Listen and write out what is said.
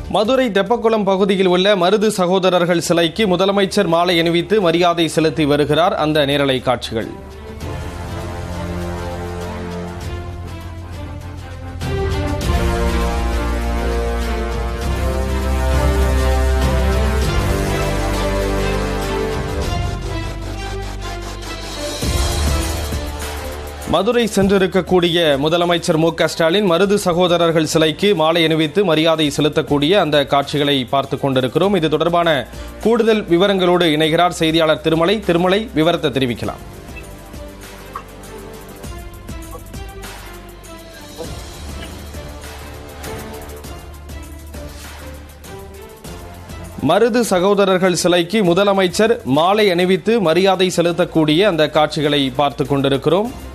மதுரை தெப்பக்குளம் பகுதியில் உள்ள மருது சகோதரர்கள் சிலைக்கு முதலமைச்சர் மாலை அணிவித்து மரியாதை செலுத்தி வருகிறார் அந்த நேரலை காட்சிகள் மதுரை சென்றிருக்கக்கூடிய முதலமைச்சர் மு க ஸ்டாலின் மருது சகோதரர்கள் சிலைக்கு மாலை அணிவித்து மரியாதை செலுத்தக்கூடிய அந்த காட்சிகளை பார்த்துக் கொண்டிருக்கிறோம் இது தொடர்பான கூடுதல் விவரங்களோடு இணைகிறார் செய்தியாளர் திருமலை திருமலை விவரத்தை தெரிவிக்கலாம் மருது சகோதரர்கள் சிலைக்கு முதலமைச்சர் மாலை அணிவித்து மரியாதை செலுத்தக்கூடிய அந்த காட்சிகளை பார்த்துக் கொண்டிருக்கிறோம்